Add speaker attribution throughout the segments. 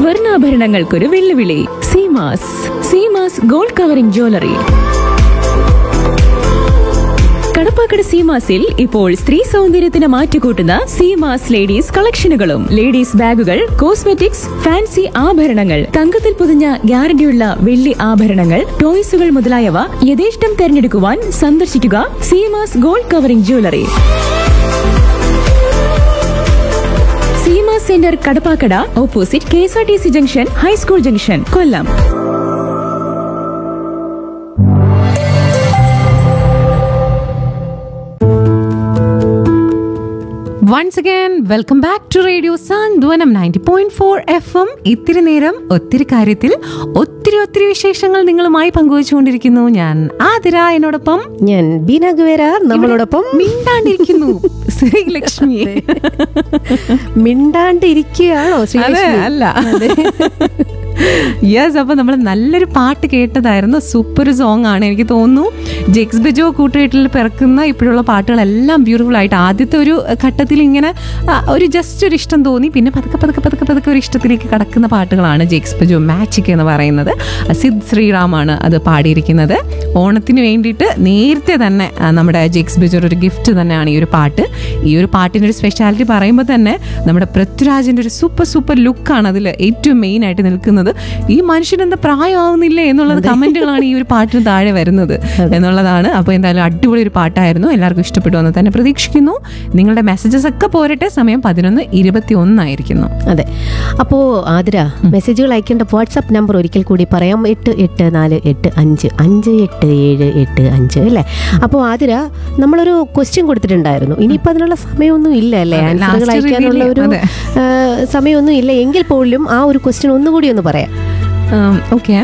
Speaker 1: സ്വർണ്ണാഭരണങ്ങൾക്കൊരു വെല്ലുവിളി Seemas Seemas gold covering jewellery Kadappakada സീമാസിൽ ഇപ്പോൾ സ്ത്രീ സൗന്ദര്യത്തിന് മാറ്റുകൂട്ടുന്ന സീമാസ് ലേഡീസ് കളക്ഷനുകളും ലേഡീസ് ബാഗുകൾ കോസ്മെറ്റിക്സ് ഫാൻസി ആഭരണങ്ങൾ തങ്കത്തിൽ പൊതിഞ്ഞ ഗ്യാരണ്ടിയുള്ള വെള്ളി ആഭരണങ്ങൾ ടോയ്സുകൾ മുതലായവ യഥേഷ്ടം തെരഞ്ഞെടുക്കുവാൻ സന്ദർശിക്കുക Seemas gold covering jewellery Seema centre Kadappakada opposite K S R T C junction high school junction Kollam
Speaker 2: once again welcome back to radio Santhwanam ninety point four F M ഇത്തിരി നേരം ഒത്തിരി കാര്യത്തിൽ ഒത്തിരി ഒത്തിരി വിശേഷങ്ങൾ നിങ്ങളുമായി പങ്കുവച്ചുകൊണ്ടിരിക്കുന്നു ഞാൻ ആതിര എന്നോടൊപ്പം
Speaker 3: ഞാൻ ബീന ഗുവേര നമ്മളോടൊപ്പം
Speaker 2: മിണ്ടാണ്ടിരിക്കുന്നു ശ്രീലക്ഷ്മി
Speaker 3: മിണ്ടാണ്ട് ഇരിക്കുകയാണോ
Speaker 2: അതെ
Speaker 3: ശ്രീലക്ഷ്മി?
Speaker 2: അല്ല യെസ് അപ്പൊ നമ്മൾ നല്ലൊരു പാട്ട് കേട്ടതായിരുന്നു സൂപ്പർ സോങ് ആണ് എനിക്ക് തോന്നുന്നു ജെക്സ് ബെജോ കൂട്ടുകെട്ടിൽ പിറക്കുന്ന ഇപ്പോഴുള്ള പാട്ടുകളെല്ലാം ബ്യൂട്ടിഫുൾ ആയിട്ട് ആദ്യത്തെ ഒരു ഘട്ടത്തിൽ ഇങ്ങനെ ആ, ഒരു ജസ്റ്റ് ഒരു ഇഷ്ടം തോന്നി പിന്നെ പതുക്കെ പതുക്കെ പതുക്കെ പതുക്കെ ഒരു ഇഷ്ടത്തിലേക്ക് കടക്കുന്ന പാട്ടുകളാണ് ജെക്സ് ബെജോ മാച്ചിക് എന്ന് പറയുന്നത് സിദ് ശ്രീറാമാണ് അത് പാടിയിരിക്കുന്നത് ഓണത്തിന് വേണ്ടിയിട്ട് നേരത്തെ തന്നെ ആ, നമ്മുടെ ജെക്സ് ബെജോർ ഒരു ഗിഫ്റ്റ് തന്നെയാണ് ഈ ഒരു പാട്ട് ഈ ഒരു പാട്ടിൻ്റെ ഒരു സ്പെഷ്യാലിറ്റി പറയുമ്പോൾ തന്നെ നമ്മുടെ പൃഥ്വിരാജിൻ്റെ ഒരു സൂപ്പർ സൂപ്പർ ലുക്കാണ് അതിൽ ഏറ്റവും മെയിൻ ആയിട്ട് നിൽക്കുന്നത് ഈ മനുഷ്യൻ എന്താ പ്രായമാവുന്നില്ലേ എന്നുള്ളത് കമന്റുകളാണ് ഈ ഒരു പാട്ടിന് താഴെ വരുന്നത് എന്നുള്ളതാണ് അപ്പോൾ എന്തായാലും അടിപൊളി ഒരു പാട്ടായിരുന്നു എല്ലാവർക്കും ഇഷ്ടപ്പെട്ടു എന്ന് തന്നെ പ്രതീക്ഷിക്കുന്നു നിങ്ങളുടെ മെസ്സേജസ് ഒക്കെ പോരട്ടെ സമയം പതിനൊന്ന് ഇരുപത്തി ഒന്നായിരിക്കുന്നു
Speaker 3: അതെ അപ്പോ ആതിര മെസ്സേജുകൾ അയക്കേണ്ട വാട്സാപ്പ് നമ്പർ ഒരിക്കൽ കൂടി പറയാം എട്ട് എട്ട് നാല് എട്ട് അഞ്ച് അഞ്ച് എട്ട് ഏഴ് എട്ട് അഞ്ച് അല്ലേ അപ്പോൾ ആതിര നമ്മളൊരു ക്വസ്റ്റ്യൻ കൊടുത്തിട്ടുണ്ടായിരുന്നു ഇനിയിപ്പോൾ അതിനുള്ള സമയമൊന്നും ഇല്ല അല്ലേ
Speaker 2: അതെ,
Speaker 3: ആൻസറുകൾ
Speaker 2: last
Speaker 3: അയക്കാനുള്ള
Speaker 2: review
Speaker 3: ഒരു
Speaker 2: അതെ.
Speaker 3: ആ, സമയമൊന്നും ഇല്ല എങ്കിൽ പോലും ആ ഒരു ക്വസ്റ്റ്യൻ ഒന്നുകൂടി ഒന്ന് പറയാം
Speaker 2: ഓക്കെ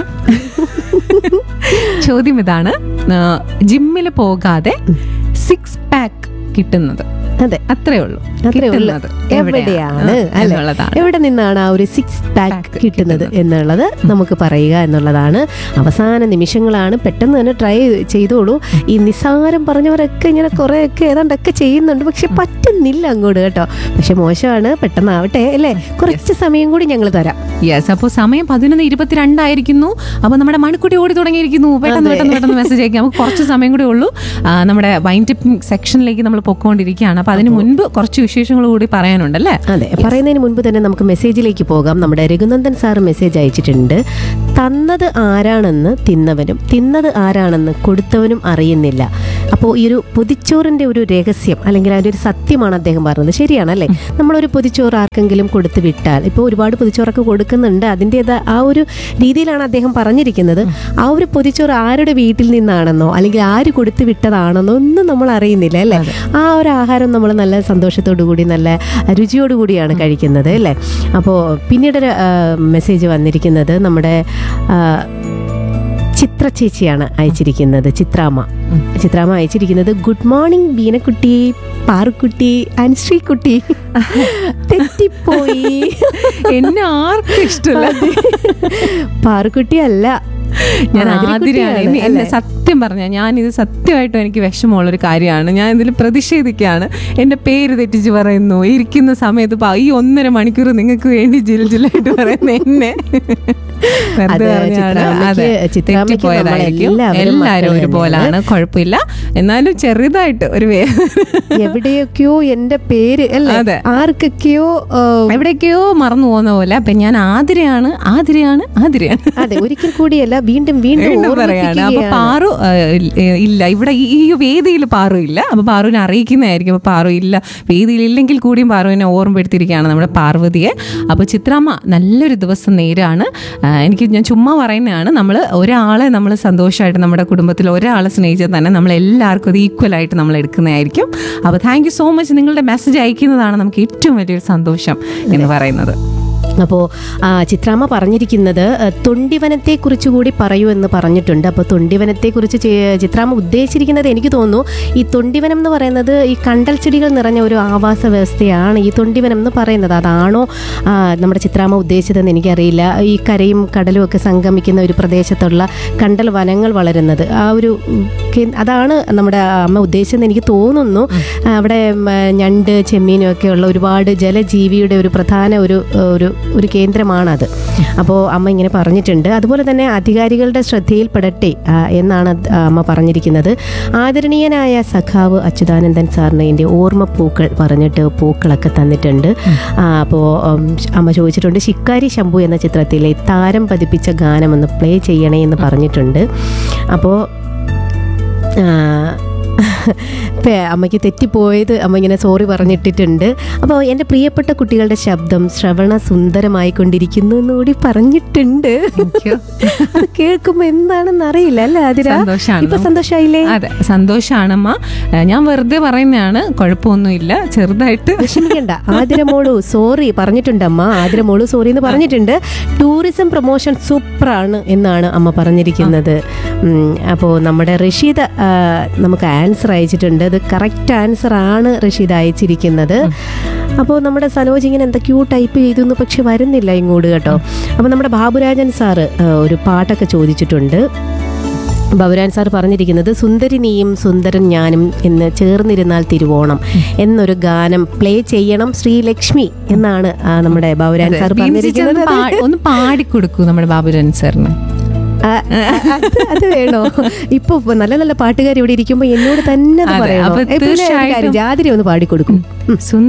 Speaker 2: ചോദ്യം ഇതാണ് ജിമ്മിൽ പോകാതെ സിക്സ് പാക്ക് കിട്ടുന്നത്
Speaker 3: അതെ
Speaker 2: അത്രേ ഉള്ളൂ
Speaker 3: അത്രേ ഉള്ളൂ
Speaker 2: കിട്ടുന്നത്
Speaker 3: എവിടെയാണ് അല്ലെ
Speaker 2: എന്നുള്ളതാണ്
Speaker 3: എവിടെ നിന്നാണ് ആ ഒരു സിക്സ് പാക്ക്
Speaker 2: Pack
Speaker 3: കിട്ടുന്നത്
Speaker 2: കിട്ടുന്നത്.
Speaker 3: എന്നുള്ളത് നമുക്ക് പറയുക എന്നുള്ളതാണ് അവസാന നിമിഷങ്ങളാണ് പെട്ടെന്ന് തന്നെ ട്രൈ ചെയ്തോളൂ ഈ നിസ്സാരം പറഞ്ഞവരൊക്കെ ഇങ്ങനെ കുറേയൊക്കെ ഏതാണ്ടൊക്കെ ചെയ്യുന്നുണ്ട് പക്ഷെ പറ്റുന്നില്ല അങ്ങോട്ട് കേട്ടോ പക്ഷെ മോശമാണ് പെട്ടെന്നാവട്ടെ അല്ലേ കുറച്ച് സമയം കൂടി ഞങ്ങൾ തരാം
Speaker 2: യെസ് അപ്പോൾ സമയം പതിനൊന്ന് ഇരുപത്തിരണ്ടായിരിക്കുന്നു അപ്പോൾ നമ്മുടെ മണിക്കുട്ടി ഓടി തുടങ്ങിയിരിക്കുന്നു പെട്ടെന്ന് പെട്ടെന്ന് പെട്ടെന്ന് മെസ്സേജ് അയക്കാം നമുക്ക് കുറച്ച് സമയം കൂടി ഉള്ളൂ ആ, നമ്മുടെ വൈൻ ടിപ്പിംഗ് സെക്ഷനിലേക്ക് നമ്മൾ പൊക്കോണ്ടിരിക്കുകയാണ് അപ്പോൾ അതിന് മുൻപ് കുറച്ച് വിശേഷങ്ങൾ കൂടി പറയാനുണ്ടല്ലേ
Speaker 3: അതെ പറയുന്നതിന് മുൻപ് തന്നെ നമുക്ക് മെസ്സേജിലേക്ക് പോകാം നമ്മുടെ രഘുനന്ദൻ സാറ് മെസ്സേജ് അയച്ചിട്ടുണ്ട് തന്നത് ആരാണെന്ന് തിന്നവനും തിന്നത് ആരാണെന്ന് കൊടുത്തവനും അറിയുന്നില്ല അപ്പോൾ ഈ ഒരു പൊതിച്ചോറിൻ്റെ ഒരു രഹസ്യം അല്ലെങ്കിൽ അതിൻ്റെ ഒരു സത്യമാണ് അദ്ദേഹം പറഞ്ഞത് ശരിയാണല്ലേ നമ്മളൊരു പൊതിച്ചോറ് ആർക്കെങ്കിലും കൊടുത്തു വിട്ടാൽ ഇപ്പോൾ ഒരുപാട് പൊതിച്ചോറൊക്കെ കൊടുക്കുന്നുണ്ട് അതിൻ്റെതാ ആ ഒരു രീതിയിലാണ് അദ്ദേഹം പറഞ്ഞിരിക്കുന്നത് ആ ഒരു പൊതിച്ചോറ് ആരുടെ വീട്ടിൽ നിന്നാണെന്നോ അല്ലെങ്കിൽ ആര് കൊടുത്തു വിട്ടതാണെന്നോ ഒന്നും നമ്മൾ അറിയുന്നില്ല അല്ലേ ആ ഒരു ആഹാരം നമ്മൾ നല്ല സന്തോഷത്തോടു കൂടി നല്ല രുചിയോടു കൂടിയാണ് കഴിക്കുന്നത് അല്ലേ അപ്പോൾ പിന്നീട് ഒരു മെസ്സേജ് വന്നിരിക്കുന്നത് നമ്മുടെ ആ, ചിത്ര ചേച്ചിയാണ് അയച്ചിരിക്കുന്നത് ചിത്രാമ്മ ചിത്രാമ്മ അയച്ചിരിക്കുന്നത് ഗുഡ് മോർണിംഗ് ബീനക്കുട്ടി പാറുക്കുട്ടി അനുശ്രീക്കുട്ടി തെറ്റിപ്പോയി
Speaker 2: എന്നെ ആർക്കും ഇഷ്ടമല്ല
Speaker 3: പാറുക്കുട്ടി അല്ല
Speaker 2: ഞാൻ
Speaker 3: ആതിരക്കുട്ടിയാണ്,
Speaker 2: ആതിരയാണ് എന്നെ-
Speaker 3: അല്ലേ?
Speaker 2: എന്നെ സത്യം പറഞ്ഞ ഞാൻ ഇത് സത്യമായിട്ടും എനിക്ക് വിഷമമുള്ള ഒരു കാര്യമാണ് ഞാൻ ഇതിൽ പ്രതിഷേധിക്കുകയാണ് എൻ്റെ പേര് തെറ്റിച്ച് പറയുന്നു ഇരിക്കുന്ന സമയത്ത് പ- ഈ ഒന്നര മണിക്കൂർ നിങ്ങൾക്ക് വേണ്ടി ജിൽ ജില്ലായിട്ട് പറയുന്ന എന്നെ വെറുതെ
Speaker 3: അത്
Speaker 2: പറഞ്ഞതാണ്.
Speaker 3: ചിത്രാമ്മയ്ക്ക്
Speaker 2: അതെ,
Speaker 3: ചിത്രാമ്മയ്ക്ക്
Speaker 2: തെറ്റിപ്പോയതായിരിക്കും.
Speaker 3: നമ്മളെല്ലാവരും
Speaker 2: എല്ലാവരും
Speaker 3: മക്കള്
Speaker 2: ഒരുപോലാണ് കുഴപ്പമില്ല എന്നാലും ചെറുതായിട്ട് ഒരു വേ
Speaker 3: എവിടെയൊക്കെയോ എന്റെ പേര് അല്ലേ
Speaker 2: അതെ.
Speaker 3: ആർക്കൊക്കെയോ ആ,
Speaker 2: എവിടേക്കോ മറന്നു പോകുന്ന പോലെ അപ്പൊ ഞാൻ ആതിരയാണ് ആതിരയാണ് ആതിരയാണ്
Speaker 3: അതെ ഒരിക്കൽ കൂടിയല്ല വീണ്ടും വീണ്ടും
Speaker 2: വീണ്ടും പറയാണ് അപ്പൊ
Speaker 3: ഓർമ്മിപ്പിക്കുകയാണ്.
Speaker 2: പാറു ആ, ഇല്ല ഇവിടെ ഈ ഈ വേദിയിൽ പാറു ഇല്ല അപ്പൊ പാറുവിനെ അറിയിക്കുന്നതായിരിക്കും അപ്പൊ പാറു ഇല്ല വേദിയിൽ ഇല്ലെങ്കിൽ കൂടിയും പാറുവിനെ ഓർമ്മപ്പെടുത്തിയിരിക്കുകയാണ് നമ്മുടെ പാർവതിയെ അപ്പൊ ചിത്രാമ്മ നല്ലൊരു ദിവസം നേരാണ് ആ, എനിക്ക് ഞാൻ ചുമ്മാ പറയുന്നതാണ് നമ്മൾ ഒരാളെ നമ്മൾ സന്തോഷമായിട്ട് നമ്മുടെ കുടുംബത്തിൽ ഒരാളെ സ്നേഹിച്ചാൽ തന്നെ നമ്മൾ എല്ലാവർക്കും അത് ഈക്വൽ ആയിട്ട് നമ്മൾ എടുക്കുന്നതായിരിക്കും അപ്പോൾ താങ്ക് യു സോ മച്ച് നിങ്ങളുടെ മെസ്സേജ് അയക്കുന്നതാണ് നമുക്ക് ഏറ്റവും വലിയൊരു സന്തോഷം എന്ന് പറയുന്നത്
Speaker 3: അപ്പോൾ ചിത്രാമ്മ പറഞ്ഞിരിക്കുന്നത് ആ, തൊണ്ടിവനത്തെക്കുറിച്ച് കൂടി പറയൂ എന്ന് പറഞ്ഞിട്ടുണ്ട് അപ്പോൾ തൊണ്ടിവനത്തെക്കുറിച്ച് ചെ- ചിത്രാമ്മ ഉദ്ദേശിച്ചിരിക്കുന്നത് എനിക്ക് തോന്നുന്നു ഈ തൊണ്ടിവനം എന്ന് പറയുന്നത് ഈ കണ്ടൽ ചെടികൾ നിറഞ്ഞ ഒരു ആവാസ വ്യവസ്ഥയാണ് ഈ തൊണ്ടിവനം എന്ന് പറയുന്നത് അതാണോ ആ, നമ്മുടെ ചിത്രാമ്മ ഉദ്ദേശിച്ചതെന്ന് എനിക്കറിയില്ല ഈ കരയും കടലും ഒക്കെ സംഗമിക്കുന്ന ഒരു പ്രദേശത്തുള്ള കണ്ടൽ വനങ്ങൾ വളരുന്നത് ആ ഒരു ഉം, കേ- അതാണ് നമ്മുടെ അമ്മ ഉദ്ദേശിച്ചതെന്ന് എനിക്ക് തോന്നുന്നു അവിടെ ഉം, ഞണ്ട് ചെമ്മീനും ഒക്കെ ഉള്ള ഒരുപാട് ജലജീവിയുടെ ഒരു പ്രധാന ഒരു ഒരു ഒരു കേന്ദ്രമാണത് അപ്പോൾ അമ്മ ഇങ്ങനെ പറഞ്ഞിട്ടുണ്ട് അതുപോലെ തന്നെ അധികാരികളുടെ ശ്രദ്ധയിൽപ്പെടട്ടെ ആ, എന്നാണ് അത് അമ്മ പറഞ്ഞിരിക്കുന്നത് ആദരണീയനായ സഖാവ് അച്യുതാനന്ദൻ സാറിന് എൻ്റെ ഓർമ്മ പൂക്കൾ പറഞ്ഞിട്ട് പൂക്കളൊക്കെ തന്നിട്ടുണ്ട് അപ്പോൾ അമ്മ ചോദിച്ചിട്ടുണ്ട് ശിക്കാരി ശംഭു എന്ന ചിത്രത്തിലെ താരം പതിപ്പിച്ച ഗാനമൊന്ന് പ്ലേ ചെയ്യണേ എന്ന് പറഞ്ഞിട്ടുണ്ട് അപ്പോൾ പേ- അമ്മയ്ക്ക് തെറ്റിപ്പോയത് അമ്മ ഇങ്ങനെ സോറി പറഞ്ഞിട്ടിട്ടുണ്ട് അപ്പോൾ എൻ്റെ പ്രിയപ്പെട്ട കുട്ടികളുടെ ശബ്ദം ശ്രവണ സുന്ദരമായി കൊണ്ടിരിക്കുന്നു എന്നുകൂടി പറഞ്ഞിട്ടുണ്ട് അത് കേൾക്കുമ്പോൾ എന്താണെന്ന് അറിയില്ല അല്ലേ അതിര
Speaker 2: സന്തോഷാണ്.
Speaker 3: ഇപ്പൊ സന്തോഷമായില്ലേ
Speaker 2: അതെ സന്തോഷാണമ്മ ഏഹ് ഞാൻ വെറുതെ പറയുന്നതാണ് കുഴപ്പമൊന്നുമില്ല ചെറുതായിട്ട്
Speaker 3: വിഷമിക്കണ്ട ആതിരമോളു സോറി പറഞ്ഞിട്ടുണ്ട് അമ്മ ആതിരമോളു സോറി എന്ന് പറഞ്ഞിട്ടുണ്ട് ടൂറിസം പ്രൊമോഷൻ സൂപ്പറാണ് എന്നാണ് അമ്മ പറഞ്ഞിരിക്കുന്നത് അപ്പോൾ നമ്മുടെ റഷീദ ആ, നമുക്ക് ആൻസർ അയച്ചിട്ടുണ്ട് അത് കറക്റ്റ് ആൻസർ ആണ് റഷീദ് അയച്ചിരിക്കുന്നത് അപ്പോൾ നമ്മുടെ സനോജ് ഇങ്ങനെ എന്തൊക്കെയോ ടൈപ്പ് ചെയ്തു പക്ഷെ വരുന്നില്ല ഇങ്ങോട്ട് കേട്ടോ അപ്പോൾ നമ്മുടെ ബാബുരാജൻ സാറ് ആ, ഒരു പാട്ടൊക്കെ ചോദിച്ചിട്ടുണ്ട് ബബുരാൻ സാർ പറഞ്ഞിരിക്കുന്നത് സുന്ദരി നീയും സുന്ദരൻ ഞാനും എന്ന് ചേർന്നിരുന്നാൽ തിരുവോണം എന്നൊരു ഗാനം പ്ലേ ചെയ്യണം ശ്രീലക്ഷ്മി എന്നാണ് ആ, നമ്മുടെ ബബുരാൻ സാർ
Speaker 2: ബീംസി ചേച്ചി ഒന്ന്
Speaker 3: പറഞ്ഞിരിക്കുന്നത്
Speaker 2: പാ- ഒന്ന് പാടിക്കൊടുക്കൂ നമ്മുടെ ബാബുരൻ സാറിന്
Speaker 3: ആ, അത് അത് വേണോ ഇപ്പൊ ഇപ്പൊ നല്ല നല്ല പാട്ടുകാർ ഇവിടെ ഇരിക്കുമ്പോ എന്നോട് തന്നെ അത്
Speaker 2: അതെ,
Speaker 3: പറയണോ
Speaker 2: അപ്പൊ
Speaker 3: ഏ, പിന്നെ ഒരു കാര്യം,
Speaker 2: തീർച്ചയായിട്ടും-
Speaker 3: ജാതിരി ഒന്ന് പാടിക്കൊടുക്കും
Speaker 2: സുന്ദരി